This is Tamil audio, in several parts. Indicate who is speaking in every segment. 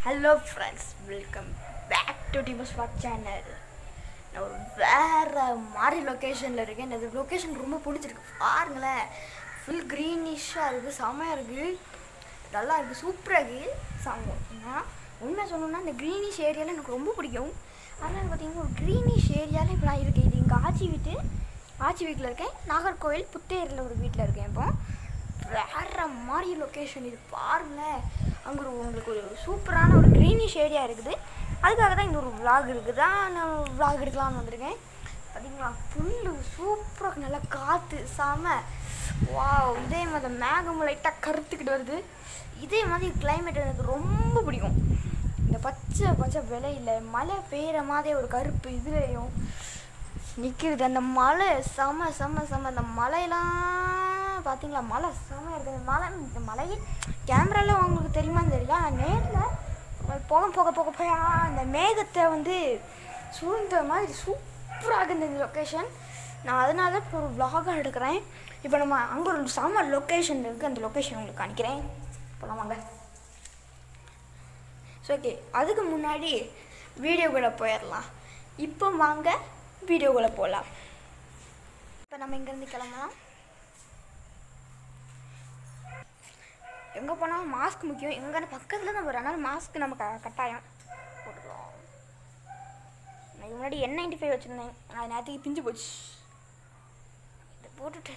Speaker 1: Hello friends welcome back to டிமஸ் வாக் சேனல் நான் ஒரு வேறு மாதிரி லொக்கேஷனில் இருக்கேன் இந்த லொக்கேஷன் ரொம்ப பிடிச்சிருக்கு பாருங்களேன் ஃபுல் க்ரீனிஷாக இருக்குது செமையாக இருக்குது நல்லா இருக்குது சூப்பராக இருக்குது செம்ம உண்மை சொல்லணும்னா இந்த க்ரீனிஷ் ஏரியாவில் எனக்கு ரொம்ப பிடிக்கும் அதனால் பார்த்தீங்கன்னா ஒரு க்ரீனிஷ் ஏரியாவில் இப்போ நான் இருக்கேன் இது எங்கள் ஆச்சி வீட்டு ஆச்சி வீட்டில் இருக்கேன் நாகர்கோவில் புத்தேரியில் ஒரு வீட்டில் இருக்கேன் இப்போ வேற மாதிரி லொக்கேஷன் இது பாருங்களேன் அங்கே ஒரு உங்களுக்கு ஒரு சூப்பரான ஒரு க்ரீனிஷ் ஏரியா இருக்குது அதுக்காக தான் இந்த ஒரு vlog இருக்குது நான் vlog எடுக்கலாம்னு வந்திருக்கேன் பார்த்தீங்களா புல்லு சூப்பராக நல்லா காற்று செம வாவ் இதே மாதிரி மேகம் லைட்டாக கருத்துக்கிட்டு வருது இதே மாதிரி கிளைமேட் எனக்கு ரொம்ப பிடிக்கும் இந்த பச்சை பச்சை விலையில் மழை பெய்கிற மாதிரி ஒரு கருப்பு இதுலேயும் நிற்கிறது அந்த மலை செம செம செம அந்த மலையெல்லாம் பார்த்தீங்களா மலை செம இருக்குது அந்த மலை இந்த மலையே கேமராவில் உங்களுக்கு தெரியுமான்னு தெரியல நேரில் போக போக போக போய் அந்த மேகத்தை வந்து சூழ்ந்த மாதிரி சூப்பராக இருக்குது இந்த லொக்கேஷன் நான் அதனால தான் இப்போ ஒரு vlog-ஆ எடுக்கிறேன் இப்போ நம்ம அங்கே ஒரு செம லொக்கேஷன் இருக்குது அந்த லொக்கேஷன் உங்களுக்கு காணிக்கிறேன் போகலாம் வாங்க ஸோ ஓகே அதுக்கு முன்னாடி வீடியோக்குள்ளே போயிடலாம் இப்போ வாங்க வீடியோக்குள்ளே போகலாம் இப்போ நம்ம இங்கேருந்து கிளம்பலாம் எங்கே போனாலும் மாஸ்க் முக்கியம் எங்கே பக்கத்தில் தான் வரும் அதனால் மாஸ்க் நம்ம க கட்டாயம் போட்டுக்கலாம் நான் முன்னாடி என் நைன்டி ஃபைவ் வச்சுருந்தேன் அது நேரத்துக்கு பிஞ்சு போச்சு இதை போட்டுட்டு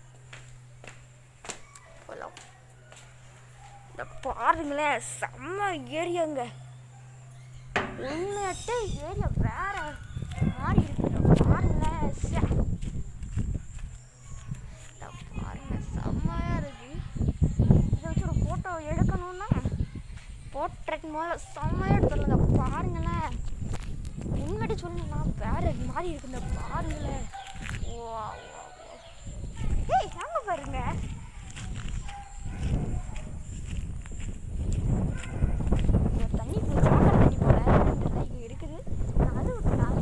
Speaker 1: போகலாம் இந்த பாருங்களேன் செம்ம ஏரியாங்க உண்மையாட்டே ஏரியா வேற மாதிரி இருக்கு பாருங்களேன் ச்சே. இந்த பாருங்க செம்மையா இருக்கு இதை வச்சு ஒரு ஃபோட்டோ எடுக்கணும்னா போர்ட்ரேட் மேலே செம்மையா எடுத்துடலாம் இந்த பாருங்களேன் உண்மையிட்டு சொல்லணும்னா வேற மாதிரி இருக்கு இந்த பாருங்களேன் வா வா வா ஏய் அங்க பாருங்க இங்க தண்ணி போய் சாக்கடை தண்ணி போல தெரியல, இங்க இருக்குது நான் அது விட்டு நான்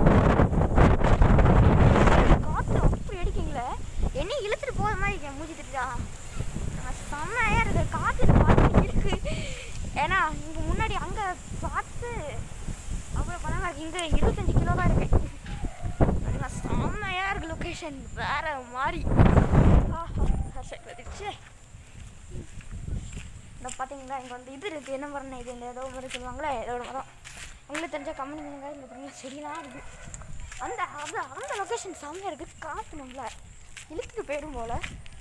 Speaker 1: காற்று அப்படி அடிக்கீங்களே என்ன இழுத்துட்டு போகிற மாதிரி இருக்கேன் மூஞ்சி திட்டா செம்மையா இருக்கு காற்று பார்த்து இருக்கு ஏன்னா இங்கே முன்னாடி அங்கே பார்த்து அப்புறம் பண்ணாங்க இங்கே இருபத்தஞ்சு கிலோ தான் இருக்கேன் பாருங்க, செம்மையா இருக்கு லொக்கேஷன் வேற மாதிரி ஆஹா சரி வந்துடுச்சு இந்த பார்த்தீங்களா இங்கே வந்து இது இருக்குது என்ன மரம் இது இந்த ஏதோ மரம் சொல்லுவாங்களே ஏதோ ஒரு மரம் உங்களுக்கு தெரிஞ்ச கம்பெனி பண்ணுங்க இல்லை பார்த்தீங்கன்னா செடிலாம் இருக்குது அந்த அது அந்த லொக்கேஷன் செம்மையாக இருக்குது காற்று நம்மள இழுத்துட்டு போயிடும் போல்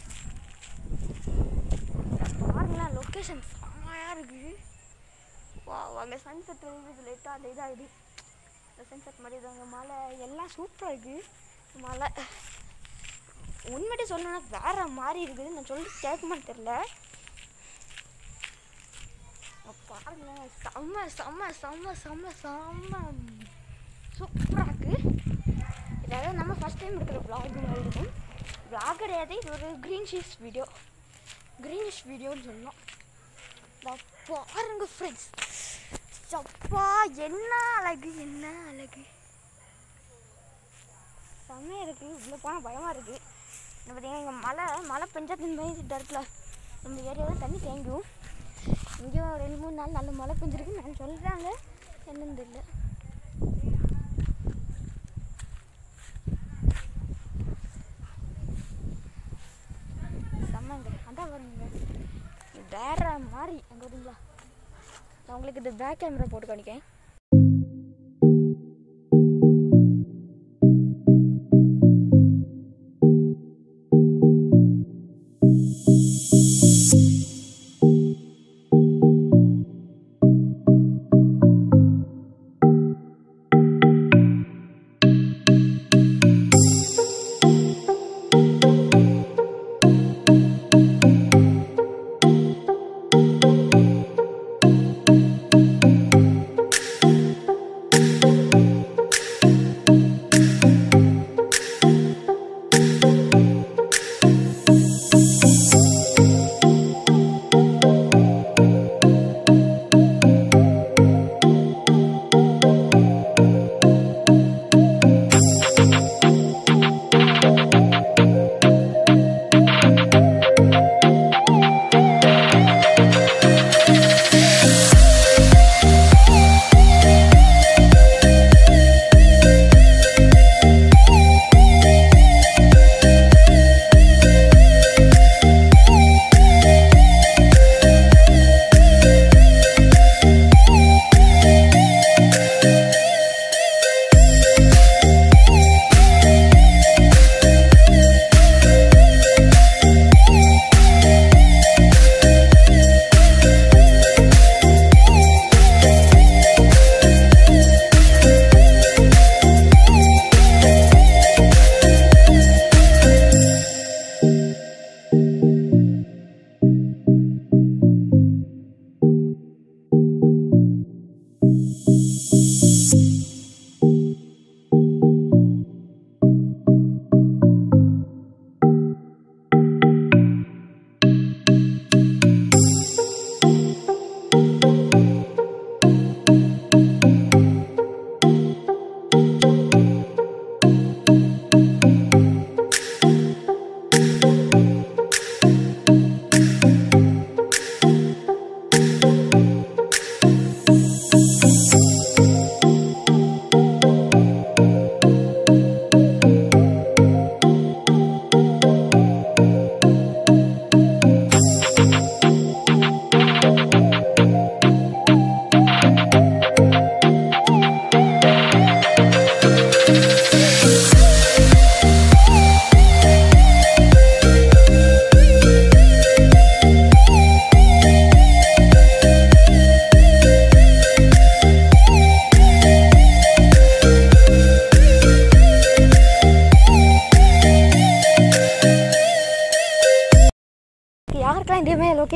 Speaker 1: பாருங்களேன் லொக்கேஷன் செம்மையாக இருக்குது வா அங்கே சன்செட் இருக்குது லைட்டாக அந்த இதாகுது இந்த சன்செட் மாதிரி இது அங்கே மலை எல்லாம் சூப்பராக இருக்குது மலை உண்மையிட்டே சொல்லணும்னா வேற மாதிரி இருக்குது நான் சொல்லி கேட்குமான்னு தெரில பாருங்களேன் செம்ம செம்ம செம்ம செம்ம செம்ம சூப்பராக இருக்கு இதாவது நம்ம ஃபஸ்ட் டைம் எடுக்கிற vlog மாதிரி இருக்கும் vlog கிடையாது இது ஒரு க்ரீன் ஷீஸ் வீடியோ க்ரீனிஷ் வீடியோன்னு சொல்லலாம் இதோ பாருங்க ஃப்ரெண்ட்ஸ் சப்பா என்ன அழகு என்ன அழகு செம்மையாக இருக்குது இவ்வளோ போனால் பயமாக இருக்குது இந்த பார்த்தீங்கன்னா இங்கே மழை மழை பெஞ்சா இந்த மாதிரி டர்க்கில் நம்ம ஏரியாவில் தண்ணி தேங்கும் இங்கேயும் ரெண்டு மூணு நாள் நல்ல மழை பெஞ்சிருக்கு நான் சொல்கிறாங்க என்னன்னு தெரியல செம்மங்க அதான் வருங்க வேற மாதிரி அங்கே வருங்களா நான் உங்களுக்கு இது பேக் கேமரா போட்டு காணிக்கேன்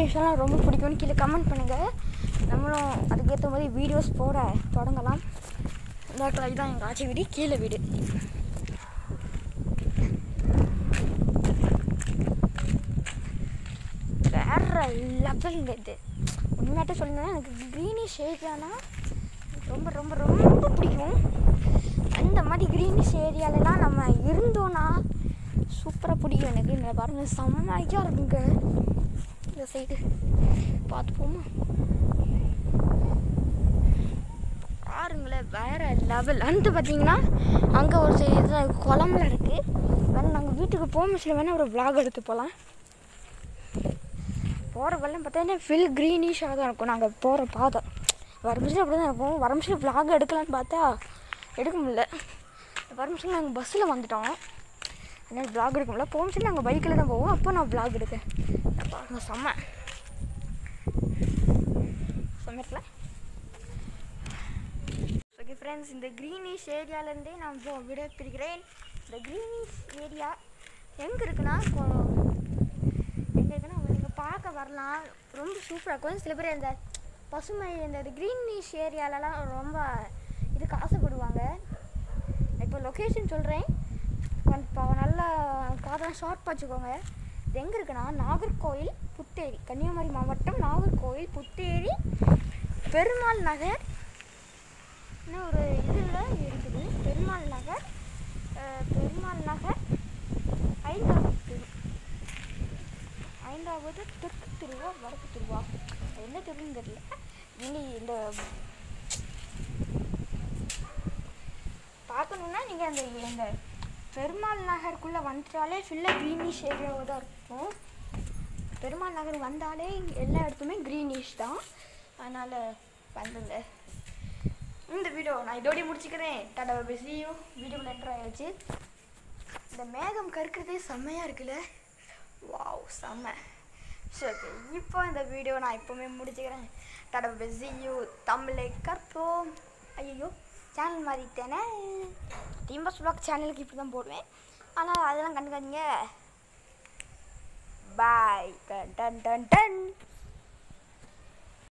Speaker 1: லொக்கேஷன்லாம் ரொம்ப பிடிக்கும்னு கீழே கமெண்ட் பண்ணுங்கள் நம்மளும் அதுக்கேற்ற மாதிரி வீடியோஸ் போட தொடங்கலாம் இந்த ட்ரை தான் எங்கள் ஆட்சி வீடு கீழே வீடு வேற லெவலுங்க இது உண்மையாட்ட சொல்லுங்க எனக்கு க்ரீனிஷ் ஏரியானா ரொம்ப ரொம்ப ரொம்ப பிடிக்கும் அந்த மாதிரி க்ரீனிஷ் ஏரியாலலாம் நம்ம இருந்தோன்னா சூப்பராக பிடிக்கும் எனக்கு இந்த பாருங்க செம்மையாக இருக்குங்க இந்த சைடு பார்த்து போமா பாருங்களேன் வேற லெவல் அந்த பார்த்தீங்கன்னா அங்கே ஒரு சைடு இது குளம்ல இருக்குது வேணா நாங்கள் வீட்டுக்கு போக முடியல வேணால் ஒரு vlog எடுத்து போகலாம் போகிற வெள்ளம் பார்த்தீங்கன்னா ஃபில் க்ரீனிஷாக தான் இருக்கும் நாங்கள் போகிற பாதை வரமிஷம் அப்படி தான் இருக்கும் வரமிஷம் vlog எடுக்கலான்னு பார்த்தா எடுக்க முடியல வரமிஷம் நாங்கள் பஸ்ஸில் வந்துட்டோம் அதனால் vlog எடுக்க முடியல போகும்போது நாங்கள் பைக்கில் தான் போவோம் அப்போ நான் vlog எடுக்கேன் இதை பாருங்க செம்ம செம்மல ஓகே ஃப்ரெண்ட்ஸ் இந்த க்ரீனிஷ் ஏரியாலேருந்தே நான் இப்போ விட பிரிக்கிறேன் இந்த க்ரீனிஷ் ஏரியா எங்கே இருக்குன்னா இப்போ எங்கே இருக்குன்னா நீங்கள் பார்க்க வரலாம் ரொம்ப சூப்பராக இருக்கும் சில பேர் இந்த பசுமை இந்த க்ரீனிஷ் ஏரியாலலாம் ரொம்ப இதுக்கு ஆசைப்படுவாங்க இப்போ லொக்கேஷன் சொல்கிறேன் கொஞ்சம் இப்போ நல்லா காதெல்லாம் ஷார்ட் வச்சுக்கோங்க இது எங்கே இருக்குன்னா நாகர்கோயில் புத்தேரி கன்னியாகுமரி மாவட்டம் நாகர்கோயில் புத்தேரி பெருமாள் நகர் இன்னும் ஒரு இதில் இருக்குது பெருமாள் நகர் அஹ், பெருமாள் நகர் ஐந்தாவது தெரு ஐந்தாவது தெற்கு தெருவா வடக்கு தெருவா அது என்ன தெருன்னு தெரியல நீங்கள் இந்த பார்க்கணுன்னா நீங்கள் அந்த இந்த பெருமாள் நகருக்குள்ளே வந்துட்டாலே ஃபுல்லாக க்ரீனிஷ் ஏரியாவாக தான் இருக்கும் பெருமாள் நகர் வந்தாலே எல்லா இடத்துமே க்ரீனிஷ் தான் அதனால் வந்துங்க இந்த வீடியோ நான் இதோடய முடிச்சுக்கிறேன் டாடா பேசியும் வீடியோவில் என்ட்ரு ஆயாச்சு இந்த மேகம் கருக்கிறதே செம்மையாக இருக்குல்ல வாவ் செம்ம சரி ஓகே இப்போ இந்த வீடியோ நான் இப்போவுமே முடிச்சுக்கிறேன் டாடா பேசியூ தமிழை கற்போம் ஐயோ சேனல் மாறிட்டேனே டீம்பஸ் பிளாக் சேனலுக்கு இப்படி தான் போடுவேன் ஆனால் அதெல்லாம் கண்டுக்காதீங்க பாய் டன் டன் டன் டன்